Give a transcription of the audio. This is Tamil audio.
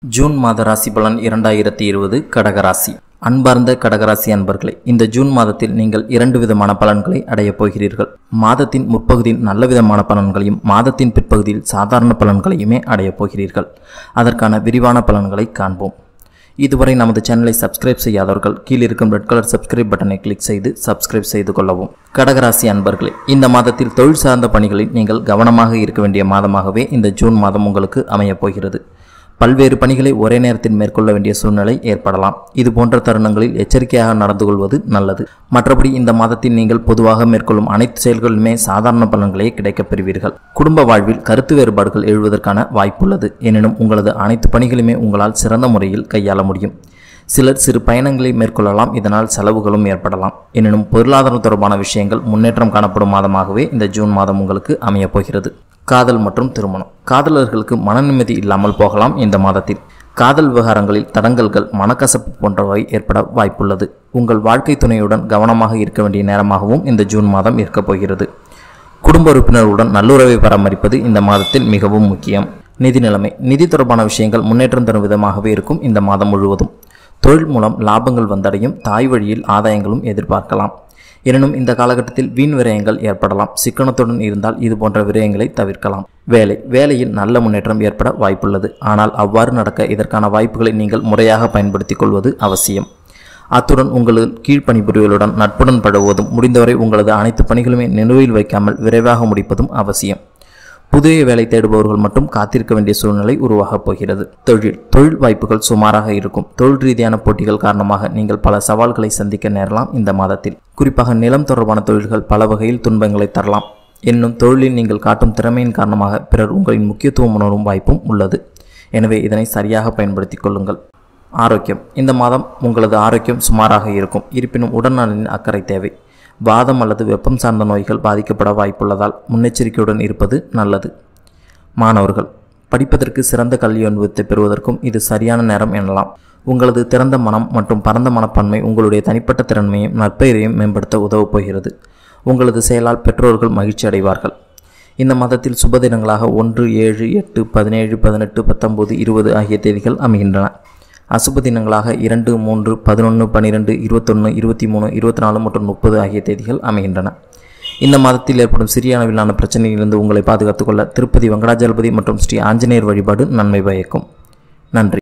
ஜூன் மாத ராசி பலன் இரண்டாயிரத்தி இருபது கடகராசி அன்பார்ந்த கடகராசி அன்பர்களே இந்த ஜூன் மாதத்தில் நீங்கள் இரண்டு விதமான பலன்களை அடையப் போகிறீர்கள் மாதத்தின் முற்பகுதியில் நல்ல விதமான பலன்களையும் மாதத்தின் பிற்பகுதியில் சாதாரண பலன்களையுமே அடையப் போகிறீர்கள் அதற்கான விரிவான பலன்களை காண்போம் இதுவரை நமது சேனலை சப்ஸ்கிரைப் செய்யாதவர்கள் கீழ் இருக்கும் ரெட் கலர் சப்ஸ்கிரைப் பட்டனை கிளிக் செய்து சப்ஸ்கிரைப் செய்து கொள்ளவும் கடகராசி அன்பர்களே இந்த மாதத்தில் தொழில் சார்ந்த பணிகளில் நீங்கள் கவனமாக இருக்க வேண்டிய மாதமாகவே இந்த ஜூன் மாதம் உங்களுக்கு அமையப் போகிறது பல்வேறு பணிகளை ஒரே நேரத்தில் மேற்கொள்ள வேண்டிய சூழ்நிலை ஏற்படலாம் இது போன்ற தருணங்களில் எச்சரிக்கையாக நடந்து கொள்வது நல்லது மற்றபடி இந்த மாதத்தில் நீங்கள் பொதுவாக மேற்கொள்ளும் அனைத்து செயல்களுமே சாதாரண பலன்களே கிடைக்கப் பெறுவீர்கள் குடும்ப வாழ்வில் கருத்து வேறுபாடுகள் எழுவதற்கான வாய்ப்புள்ளது எனினும் உங்களது அனைத்து பணிகளுமே உங்களால் சிறந்த முறையில் கையாள முடியும் சிலர் சிறு பயணங்களை மேற்கொள்ளலாம் இதனால் செலவுகளும் ஏற்படலாம் எனினும் பொருளாதாரம் தொடர்பான விஷயங்கள் முன்னேற்றம் காணப்படும் மாதமாகவே இந்த ஜூன் மாதம் உங்களுக்கு அமையப் போகிறது காதல் மற்றும் திருமணம் காதலர்களுக்கு மன நிம்மதி இல்லாமல் போகலாம் இந்த மாதத்தில் காதல் விவகாரங்களில் தடங்கல்கள் மனக்கசப்பு போன்றவை ஏற்பட வாய்ப்புள்ளது உங்கள் வாழ்க்கை துணையுடன் கவனமாக இருக்க வேண்டிய நேரமாகவும் இந்த ஜூன் மாதம் இருக்கப் போகிறது குடும்ப உறுப்பினர்களுடன் நல்லுறவை பராமரிப்பது இந்த மாதத்தில் மிகவும் முக்கியம் நிதி நிலைமை நிதி தொடர்பான விஷயங்கள் முன்னேற்றம் தரும் விதமாகவே இருக்கும் இந்த மாதம் முழுவதும் தொழில் மூலம் லாபங்கள் வந்தடையும் தாய் வழியில் ஆதாயங்களும் எதிர்பார்க்கலாம் எனினும் இந்த காலகட்டத்தில் வீண் விரயங்கள் ஏற்படலாம் சிக்கனத்துடன் இருந்தால் இது போன்ற விரயங்களை தவிர்க்கலாம் வேலை வேலையில் நல்ல முன்னேற்றம் ஏற்பட வாய்ப்புள்ளது ஆனால் அவ்வாறு நடக்க இதற்கான வாய்ப்புகளை நீங்கள் முறையாக பயன்படுத்திக் கொள்வது அவசியம் அத்துடன் உங்களது கீழ்ப்பணிபுரிவுகளுடன் நட்புடன் பழகுவதும் முடிந்தவரை உங்களது அனைத்து பணிகளுமே நிலுவையில் வைக்காமல் விரைவாக முடிப்பதும் அவசியம் புதிய வேலை தேடுபவர்கள் மட்டும் காத்திருக்க வேண்டிய சூழ்நிலை உருவாகப் போகிறது தொழில் தொழில் வாய்ப்புகள் சுமாராக இருக்கும் தொழில் ரீதியான போட்டிகள் காரணமாக நீங்கள் பல சவால்களை சந்திக்க நேரலாம் இந்த மாதத்தில் குறிப்பாக நிலம் தொடர்பான தொழில்கள் பல வகையில் துன்பங்களை தரலாம் என்னும் தொழிலில் நீங்கள் காட்டும் திறமையின் காரணமாக பிறர் உங்களின் முக்கியத்துவம் உணரும் வாய்ப்பும் உள்ளது எனவே இதனை சரியாக பயன்படுத்திக் கொள்ளுங்கள் ஆரோக்கியம் இந்த மாதம் உங்களது ஆரோக்கியம் சுமாராக இருக்கும் இருப்பினும் உடல்நலனின் அக்கறை தேவை வாதம் அல்லது வெப்பம் சார்ந்த நோய்கள் பாதிக்கப்பட வாய்ப்புள்ளதால் முன்னெச்சரிக்கையுடன் இருப்பது நல்லது மாணவர்கள் படிப்பதற்கு சிறந்த கல்வி அனுபவத்தை பெறுவதற்கும் இது சரியான நேரம் எனலாம் உங்களது திறந்த மனம் மற்றும் பரந்த மனப்பான்மை உங்களுடைய தனிப்பட்ட திறன்மையும் நற்பெயரையும் மேம்படுத்த உதவப் போகிறது உங்களது செயலால் பெற்றோர்கள் மகிழ்ச்சி அடைவார்கள் இந்த மாதத்தில் சுப தினங்களாக ஒன்று ஏழு எட்டு பதினேழு பதினெட்டு பத்தொன்பது இருபது ஆகிய தேதிகள் அமைகின்றன அசுப தினங்களாக இரண்டு மூன்று பதினொன்று பன்னிரெண்டு இருபத்தொன்று இருபத்தி மூணு இருபத்தி நாலு மற்றும் முப்பது ஆகிய தேதிகள் அமைகின்றன இந்த மாதத்தில் ஏற்படும் சிறிய அளவிலான பிரச்சனையிலிருந்து உங்களை பாதுகாத்துக் கொள்ள திருப்பதி வெங்கடாஜலபதி மற்றும் ஸ்ரீ ஆஞ்சநேயர் வழிபாடு நன்மை பயக்கும் நன்றி